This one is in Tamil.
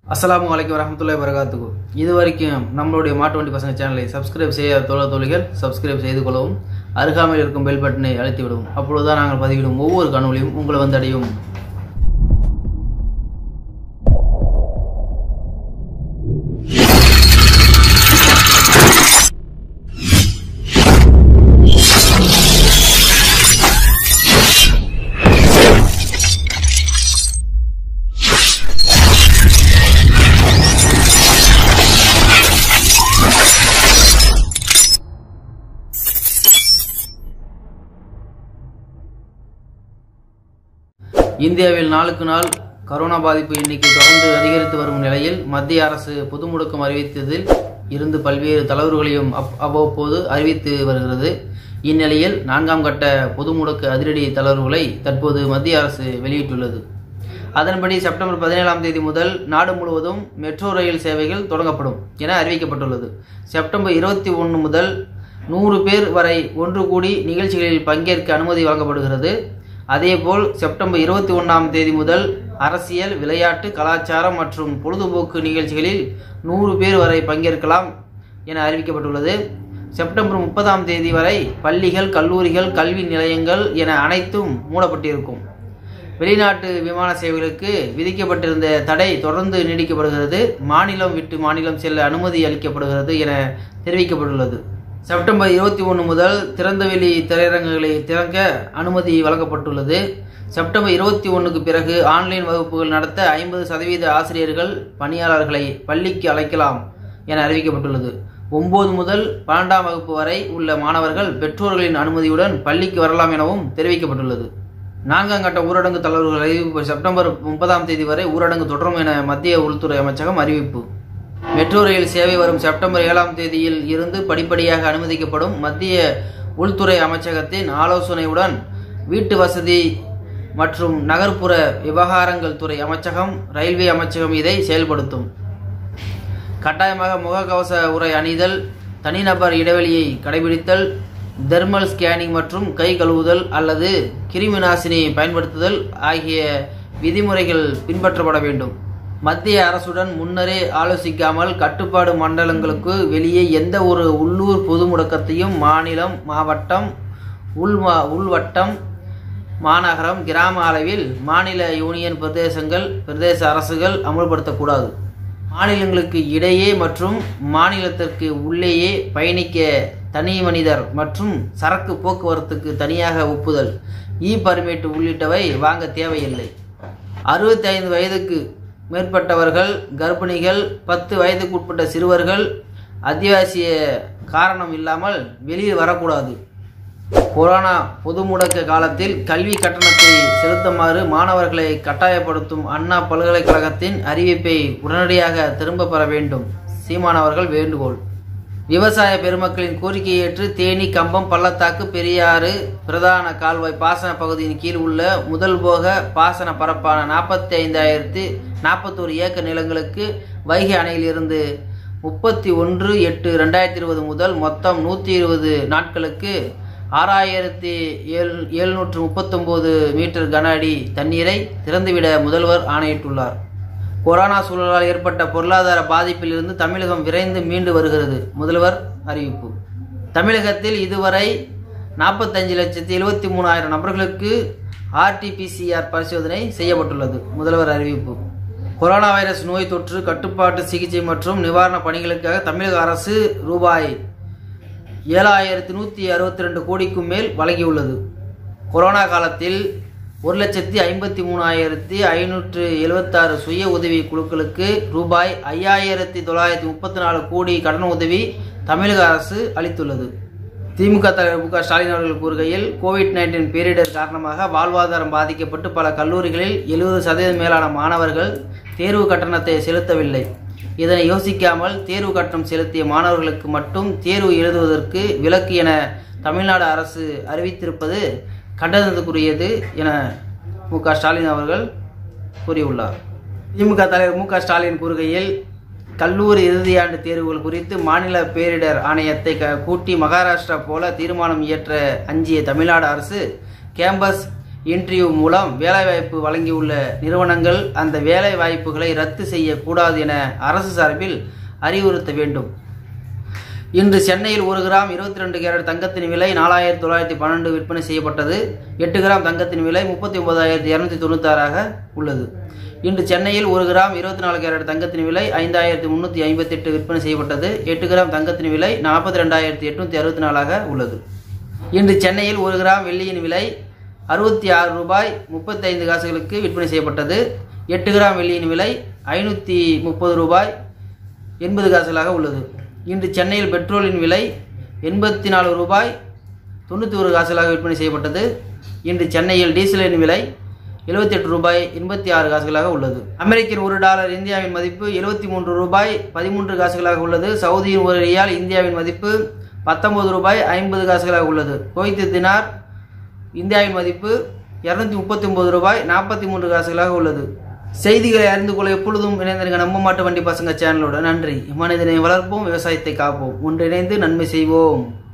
அஸ்ஸலாமு அலைக்கும் வரஹ்மத்துல்லாஹி வரகாத்துக்கு இது வரைக்கும் நம்மளுடைய மாட்டு வண்டி பசங்க சேனலை சப்ஸ்கிரைப் செய்ய தோழ தோழிகள் சப்ஸ்கிரைப் செய்து கொள்ளவும் அருகாமையில் இருக்கும் பெல் பட்டனை அழுத்தி விடவும் அப்பொழுதுதான் நாங்கள் பதிவிடும் ஒவ்வொரு காணொலியும் உங்களை வந்தடையும் இந்தியாவில் நாளுக்கு நாள் கரோனா பாதிப்பு எண்ணிக்கை தொடர்ந்து அதிகரித்து வரும் நிலையில் மத்திய அரசு பொது முடக்கம் அறிவித்ததில் இருந்து பல்வேறு தளர்வுகளையும் அப்- அவ்வப்போது அறிவித்து வருகிறது இந்நிலையில் நான்காம் கட்ட பொது முடக்க அதிரடி தளர்வுகளை தற்போது மத்திய அரசு வெளியிட்டுள்ளது அதன்படி செப்டம்பர் பதினேழாம் தேதி முதல் நாடு முழுவதும் மெட்ரோ ரயில் சேவைகள் தொடங்கப்படும் என அறிவிக்கப்பட்டுள்ளது செப்டம்பர் இருபத்தி ஒன்று முதல் நூறு பேர் வரை ஒன்று கூடி நிகழ்ச்சிகளில் பங்கேற்க அனுமதி வழங்கப்படுகிறது அதேபோல் செப்டம்பர் இருபத்தி ஒன்றாம் தேதி முதல் அரசியல் விளையாட்டு கலாச்சாரம் மற்றும் பொழுதுபோக்கு நிகழ்ச்சிகளில் நூறு பேர் வரை பங்கேற்கலாம் என அறிவிக்கப்பட்டுள்ளது செப்டம்பர் முப்பதாம் தேதி வரை பள்ளிகள் கல்லூரிகள் கல்வி நிலையங்கள் என அனைத்தும் மூடப்பட்டிருக்கும் வெளிநாட்டு விமான சேவைகளுக்கு விதிக்கப்பட்டிருந்த தடை தொடர்ந்து நீடிக்கப்படுகிறது மாநிலம் விட்டு மாநிலம் செல்ல அனுமதி அளிக்கப்படுகிறது என தெரிவிக்கப்பட்டுள்ளது செப்டம்பர் இருபத்தி ஒன்று முதல் திறந்தவெளி திரையரங்குகளை திறக்க அனுமதி வழங்கப்பட்டுள்ளது செப்டம்பர் இருபத்தி ஒன்றுக்கு பிறகு ஆன்லைன் வகுப்புகள் நடத்த ஐம்பது சதவீத ஆசிரியர்கள் பணியாளர்களை பள்ளிக்கு அழைக்கலாம் என அறிவிக்கப்பட்டுள்ளது ஒன்பது முதல் பன்னெண்டாம் வகுப்பு வரை உள்ள மாணவர்கள் பெற்றோர்களின் அனுமதியுடன் பள்ளிக்கு வரலாம் எனவும் தெரிவிக்கப்பட்டுள்ளது நான்காம் கட்ட ஊரடங்கு தளர்வுகள் அறிவிப்பு செப்டம்பர் முப்பதாம் தேதி வரை ஊரடங்கு தொடரும் என மத்திய உள்துறை அமைச்சகம் அறிவிப்பு மெட்ரோ ரயில் சேவை வரும் செப்டம்பர் ஏழாம் தேதியில் இருந்து படிப்படியாக அனுமதிக்கப்படும் மத்திய உள்துறை அமைச்சகத்தின் ஆலோசனையுடன் வீட்டு வசதி மற்றும் நகர்ப்புற விவகாரங்கள் துறை அமைச்சகம் ரயில்வே அமைச்சகம் இதை செயல்படுத்தும் கட்டாயமாக முகக்கவச உரை அணிதல் தனிநபர் இடைவெளியை கடைபிடித்தல் தெர்மல் ஸ்கேனிங் மற்றும் கை கழுவுதல் அல்லது கிருமி நாசினி பயன்படுத்துதல் ஆகிய விதிமுறைகள் பின்பற்றப்பட வேண்டும் மத்திய அரசுடன் முன்னரே ஆலோசிக்காமல் கட்டுப்பாடு மண்டலங்களுக்கு வெளியே எந்த ஒரு உள்ளூர் பொது முடக்கத்தையும் மாநிலம் மாவட்டம் உள்மா உள்வட்டம் மாநகரம் கிராம அளவில் மாநில யூனியன் பிரதேசங்கள் பிரதேச அரசுகள் அமல்படுத்தக்கூடாது மாநிலங்களுக்கு இடையே மற்றும் மாநிலத்திற்கு உள்ளேயே பயணிக்க தனி மனிதர் மற்றும் சரக்கு போக்குவரத்துக்கு தனியாக ஒப்புதல் இ பர்மிட் உள்ளிட்டவை வாங்க தேவையில்லை அறுபத்தி ஐந்து வயதுக்கு மேற்பட்டவர்கள் கர்ப்பிணிகள் பத்து வயதுக்குட்பட்ட சிறுவர்கள் அத்தியாவசிய காரணம் இல்லாமல் வெளியில் வரக்கூடாது கொரோனா பொது முடக்க காலத்தில் கல்வி கட்டணத்தை செலுத்துமாறு மாணவர்களை கட்டாயப்படுத்தும் அண்ணா பல்கலைக்கழகத்தின் அறிவிப்பை உடனடியாக திரும்ப பெற வேண்டும் சீமான் அவர்கள் வேண்டுகோள் விவசாய பெருமக்களின் கோரிக்கையை ஏற்று தேனி கம்பம் பள்ளத்தாக்கு பெரியாறு பிரதான கால்வாய் பாசன பகுதியின் கீழ் உள்ள முதல் போக பாசன பரப்பான நாற்பத்தி ஐந்தாயிரத்தி நாற்பத்தோரு ஏக்கர் நிலங்களுக்கு வைகை அணையிலிருந்து முப்பத்தி ஒன்று எட்டு ரெண்டாயிரத்தி இருபது முதல் மொத்தம் நூற்றி இருபது நாட்களுக்கு ஆறாயிரத்தி ஏழு எழுநூற்று முப்பத்தொம்போது மீட்டர் கன அடி தண்ணீரை திறந்துவிட முதல்வர் ஆணையிட்டுள்ளார் கொரோனா சூழலால் ஏற்பட்ட பொருளாதார பாதிப்பிலிருந்து தமிழகம் விரைந்து மீண்டு வருகிறது முதல்வர் அறிவிப்பு தமிழகத்தில் இதுவரை நாற்பத்தஞ்சு லட்சத்தி எழுபத்தி மூணாயிரம் நபர்களுக்கு ஆர்டிபிசிஆர் பரிசோதனை செய்யப்பட்டுள்ளது முதல்வர் அறிவிப்பு கொரோனா வைரஸ் நோய் தொற்று கட்டுப்பாட்டு சிகிச்சை மற்றும் நிவாரண பணிகளுக்காக தமிழக அரசு ரூபாய் ஏழாயிரத்தி நூற்றி அறுபத்தி ரெண்டு கோடிக்கும் மேல் வழங்கியுள்ளது கொரோனா காலத்தில் ஒரு லட்சத்தி ஐம்பத்தி மூணாயிரத்தி ஐநூற்று எழுபத்தாறு சுய உதவி குழுக்களுக்கு ரூபாய் ஐயாயிரத்தி தொள்ளாயிரத்தி முப்பத்தி நாலு கோடி கடன் உதவி தமிழக அரசு அளித்துள்ளது திமுக தலைவர் மு க ஸ்டாலின் அவர்கள் கூறுகையில் கோவிட் நைன்டீன் பேரிடர் காரணமாக வாழ்வாதாரம் பாதிக்கப்பட்டு பல கல்லூரிகளில் எழுபது சதவீதம் மேலான மாணவர்கள் தேர்வு கட்டணத்தை செலுத்தவில்லை இதனை யோசிக்காமல் தேர்வு கட்டணம் செலுத்திய மாணவர்களுக்கு மட்டும் தேர்வு எழுதுவதற்கு விலக்கு என தமிழ்நாடு அரசு அறிவித்திருப்பது கண்டனத்துக்குரியது என மு க ஸ்டாலின் அவர்கள் கூறியுள்ளார் திமுக தலைவர் மு க ஸ்டாலின் கூறுகையில் கல்லூரி இறுதியாண்டு தேர்வுகள் குறித்து மாநில பேரிடர் ஆணையத்தை க- கூட்டி மகாராஷ்டிரா போல தீர்மானம் இயற்ற அஞ்சிய தமிழ்நாடு அரசு கேம்பஸ் இன்டர்வியூ மூலம் வேலைவாய்ப்பு வழங்கியுள்ள நிறுவனங்கள் அந்த வேலை வாய்ப்புகளை ரத்து செய்யக்கூடாது என அரசு சார்பில் அறிவுறுத்த வேண்டும் இன்று சென்னையில் ஒரு கிராம் இருபத்தி ரெண்டு கேரட் தங்கத்தின் விலை நாலாயிரத்தி தொள்ளாயிரத்தி பன்னெண்டு விற்பனை செய்யப்பட்டது எட்டு கிராம் தங்கத்தின் விலை முப்பத்தி ஒன்பதாயிரத்தி இரநூத்தி தொண்ணூத்தாறாக உள்ளது இன்று சென்னையில் ஒரு கிராம் இருபத்தி நாலு கேரட் தங்கத்தின் விலை ஐந்தாயிரத்தி முன்னூற்றி ஐம்பத்தி எட்டு விற்பனை செய்யப்பட்டது எட்டு கிராம் தங்கத்தின் விலை நாற்பத்தி ரெண்டாயிரத்தி எட்நூற்றி அறுபத்தி நாலாக உள்ளது இன்று சென்னையில் ஒரு கிராம் வெள்ளியின் விலை அறுபத்தி ஆறு ரூபாய் முப்பத்தைந்து காசுகளுக்கு விற்பனை செய்யப்பட்டது எட்டு கிராம் வெள்ளியின் விலை ஐநூற்றி முப்பது ரூபாய் எண்பது காசுகளாக உள்ளது இன்று சென்னையில் பெட்ரோலின் விலை எண்பத்தி நாலு ரூபாய் தொண்ணூற்றி ஒரு காசுகளாக விற்பனை செய்யப்பட்டது இன்று சென்னையில் டீசலின் விலை எழுபத்தி எட்டு ரூபாய் எண்பத்தி ஆறு காசுகளாக உள்ளது அமெரிக்கன் ஒரு டாலர் இந்தியாவின் மதிப்பு எழுபத்தி மூன்று ரூபாய் பதிமூன்று காசுகளாக உள்ளது சவுதியின் ஒரு ரியால் இந்தியாவின் மதிப்பு பத்தொன்பது ரூபாய் ஐம்பது காசுகளாக உள்ளது குவைத்து தினார் இந்தியாவின் மதிப்பு இரநூத்தி முப்பத்தி ஒன்பது ரூபாய் நாற்பத்தி மூன்று காசுகளாக உள்ளது செய்திகளை அறிந்து கொள்ள எப்பொழுதும் இணைந்திருக்க நம்ப மாட்டு வண்டி பசங்க சேனலோட நன்றி மனிதனை வளர்ப்போம் விவசாயத்தை காப்போம் ஒன்றிணைந்து நன்மை செய்வோம்